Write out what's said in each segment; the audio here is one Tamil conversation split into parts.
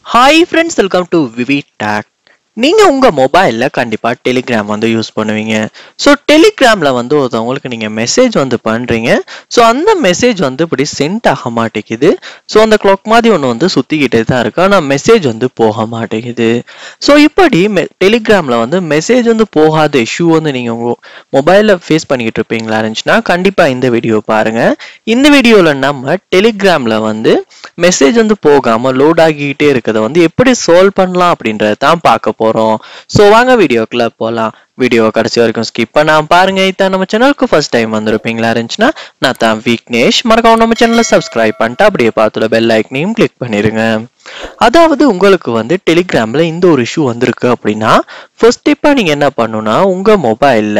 hi friends welcome to V V tech நீங்கள் உங்கள் மொபைலில் கண்டிப்பாக டெலிகிராம் வந்து யூஸ் பண்ணுவீங்க ஸோ டெலிகிராமில் வந்து ஒருத்தவங்களுக்கு நீங்கள் மெசேஜ் வந்து பண்ணுறீங்க ஸோ அந்த மெசேஜ் வந்து இப்படி சென்ட் ஆக மாட்டேங்குது ஸோ அந்த கிளாக் மாதிரி ஒன்று வந்து சுற்றிக்கிட்டே தான் இருக்கு ஆனால் மெசேஜ் வந்து போக மாட்டேங்குது ஸோ இப்படி மெ டெலிகிராமில் வந்து மெசேஜ் வந்து போகாத இஷ்யூ வந்து நீங்கள் உங்கள் மொபைலில் ஃபேஸ் பண்ணிக்கிட்டு இருப்பீங்களா இருந்துச்சுன்னா கண்டிப்பாக இந்த வீடியோ பாருங்கள் இந்த வீடியோவில் நம்ம டெலிகிராமில் வந்து மெசேஜ் வந்து போகாமல் லோட் ஆகிக்கிட்டே இருக்கிறத வந்து எப்படி சால்வ் பண்ணலாம் அப்படின்றத தான் பார்க்க போகிறோம் ஸோ வாங்க வீடியோக்குள்ள போகலாம் வீடியோ கடைசி வரைக்கும் ஸ்கிப் பண்ணாம பாருங்க இதான் நம்ம சேனலுக்கு ஃபர்ஸ்ட் டைம் வந்திருப்பீங்களா இருந்துச்சுன்னா நான் தான் விக்னேஷ் மறக்காம நம்ம சேனலை சப்ஸ்கிரைப் பண்ணிட்டு அப்படியே பார்த்துல பெல் ஐக்கனையும் கிளிக் பண்ணிருங்க அதாவது உங்களுக்கு வந்து டெலிகிராம்ல இந்த ஒரு இஷ்யூ வந்திருக்கு அப்படின்னா ஃபர்ஸ்ட் ஸ்டெப்பா நீங்க என்ன பண்ணணும்னா உங்க மொபைல்ல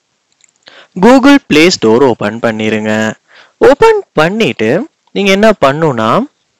கூகுள் பிளே ஸ்டோர் ஓபன் பண்ணிருங்க ஓபன் பண்ணிட்டு நீங்க என்ன பண்ணணும்னா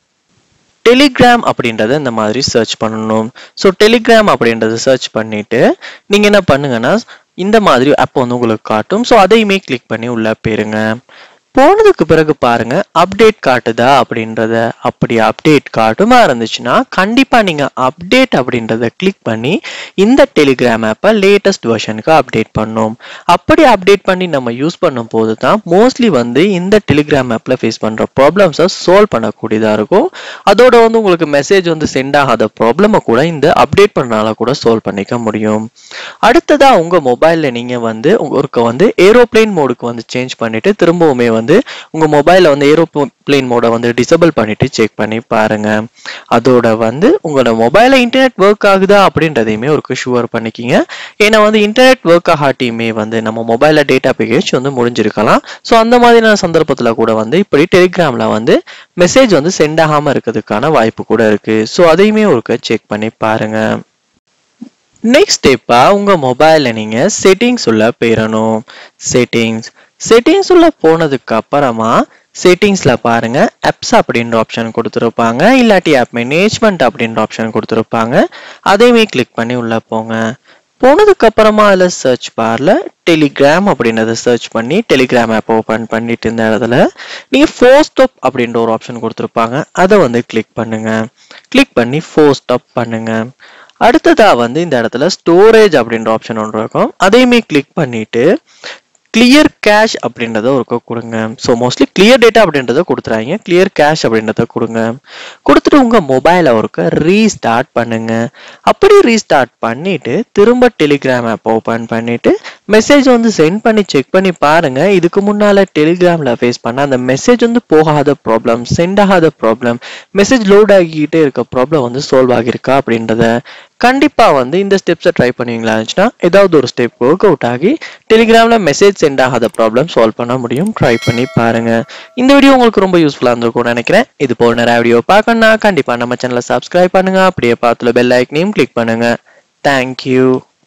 டெலிகிராம் அப்படின்றத இந்த மாதிரி சர்ச் பண்ணணும் ஸோ டெலிகிராம் அப்படின்றத சர்ச் பண்ணிட்டு நீங்க என்ன பண்ணுங்கன்னா இந்த மாதிரி ஆப் வந்து உங்களுக்கு காட்டும் ஸோ அதையுமே கிளிக் பண்ணி உள்ள போயிருங்க போனதுக்கு பிறகு பாருங்க அப்டேட் காட்டுதா அப்படின்றத அப்படி அப்டேட் காட்டுமா இருந்துச்சுன்னா கண்டிப்பா நீங்க அப்டேட் அப்படின்றத கிளிக் பண்ணி இந்த டெலிகிராம் ஆப்பை லேட்டஸ்ட் வெர்ஷனுக்கு அப்டேட் பண்ணும் அப்படி அப்டேட் பண்ணி நம்ம யூஸ் பண்ணும் போது தான் மோஸ்ட்லி வந்து இந்த டெலிகிராம் ஆப்ல ஃபேஸ் பண்ற ப்ராப்ளம்ஸை சால்வ் பண்ணக்கூடியதா இருக்கும் அதோட வந்து உங்களுக்கு மெசேஜ் வந்து சென்ட் ஆகாத ப்ராப்ளமை கூட இந்த அப்டேட் பண்ணால கூட சால்வ் பண்ணிக்க முடியும் அடுத்ததா உங்க மொபைல்ல நீங்க வந்து உங்களுக்கு வந்து ஏரோப்ளேன் மோடுக்கு வந்து சேஞ்ச் பண்ணிட்டு திரும்பவுமே வந்து உங்க மொபைல்ல வந்து ஏரோப்ளேன் மோட வந்து டிசபிள் பண்ணிட்டு செக் பண்ணி பாருங்க அதோட வந்து உங்களோட மொபைல்ல இன்டர்நெட் ஒர்க் ஆகுதா அப்படின்றதையுமே ஒரு ஷுவர் பண்ணிக்கிங்க ஏன்னா வந்து இன்டர்நெட் ஒர்க் ஆகாட்டியுமே வந்து நம்ம மொபைல்ல டேட்டா பேக்கேஜ் வந்து முடிஞ்சிருக்கலாம் ஸோ அந்த மாதிரியான சந்தர்ப்பத்துல கூட வந்து இப்படி டெலிகிராம்ல வந்து மெசேஜ் வந்து சென்ட் ஆகாம இருக்கிறதுக்கான வாய்ப்பு கூட இருக்கு ஸோ அதையுமே ஒரு செக் பண்ணி பாருங்க நெக்ஸ்ட் ஸ்டெப்பா உங்க மொபைல்ல நீங்க செட்டிங்ஸ் உள்ள போயிடணும் செட்டிங்ஸ் செட்டிங்ஸ் உள்ள போனதுக்கு அப்புறமா செட்டிங்ஸ்ல பாருங்க ஆப்ஸ் அப்படின்ற ஆப்ஷன் கொடுத்துருப்பாங்க இல்லாட்டி ஆப் மேனேஜ்மெண்ட் அப்படின்ற ஆப்ஷன் கொடுத்துருப்பாங்க அதையுமே கிளிக் பண்ணி உள்ள போங்க போனதுக்கு அப்புறமா அதில் சர்ச் பார்ல டெலிகிராம் அப்படின்றத சர்ச் பண்ணி டெலிகிராம் ஆப் ஓப்பன் பண்ணிட்டு இந்த இடத்துல நீங்கள் ஃபோர் ஸ்டாப் அப்படின்ற ஒரு ஆப்ஷன் கொடுத்துருப்பாங்க அதை வந்து கிளிக் பண்ணுங்க கிளிக் பண்ணி ஃபோர் ஸ்டாப் பண்ணுங்க அடுத்ததா வந்து இந்த இடத்துல ஸ்டோரேஜ் அப்படின்ற ஆப்ஷன் ஒன்று இருக்கும் அதையுமே கிளிக் பண்ணிட்டு கிளியர் கேஷ் அப்படின்றத ஒரு கொடுங்க ஸோ மோஸ்ட்லி கிளியர் டேட்டா அப்படின்றத கொடுத்துறாங்க கிளியர் கேஷ் அப்படின்றத கொடுங்க கொடுத்துட்டு உங்க மொபைலை ஒருக்க ரீஸ்டார்ட் பண்ணுங்க அப்படி ரீஸ்டார்ட் பண்ணிட்டு திரும்ப டெலிகிராம் ஆப் ஓப்பன் பண்ணிட்டு மெசேஜ் வந்து சென்ட் பண்ணி செக் பண்ணி பாருங்க இதுக்கு முன்னால டெலிகிராம்ல ஃபேஸ் பண்ண அந்த மெசேஜ் வந்து போகாத ப்ராப்ளம் சென்ட் ஆகாத ப்ராப்ளம் மெசேஜ் லோட் ஆகிக்கிட்டே இருக்க ப்ராப்ளம் வந்து சால்வ் ஆகியிருக்கா அப்படின்றத கண்டிப்பா வந்து இந்த ஸ்டெப்ஸை ட்ரை பண்ணுவீங்களா இருந்துச்சுன்னா ஏதாவது ஒரு ஸ்டெப் ஒர்க் அவுட் ஆகி டெலிகிராம்ல மெசேஜ் சென்ட் ஆகாத ப்ராப்ளம் சால்வ் பண்ண முடியும் ட்ரை பண்ணி பாருங்க இந்த வீடியோ உங்களுக்கு ரொம்ப யூஸ்ஃபுல்லா இருந்திருக்கும்னு நினைக்கிறேன் இது போல நிறைய வீடியோ பார்க்கணும்னா கண்டிப்பா நம்ம சேனலை சப்ஸ்கிரைப் பண்ணுங்க அப்படியே பார்த்துல பெல் ஐக்கனையும் கிளிக் பண்ணுங்க தேங்க்யூ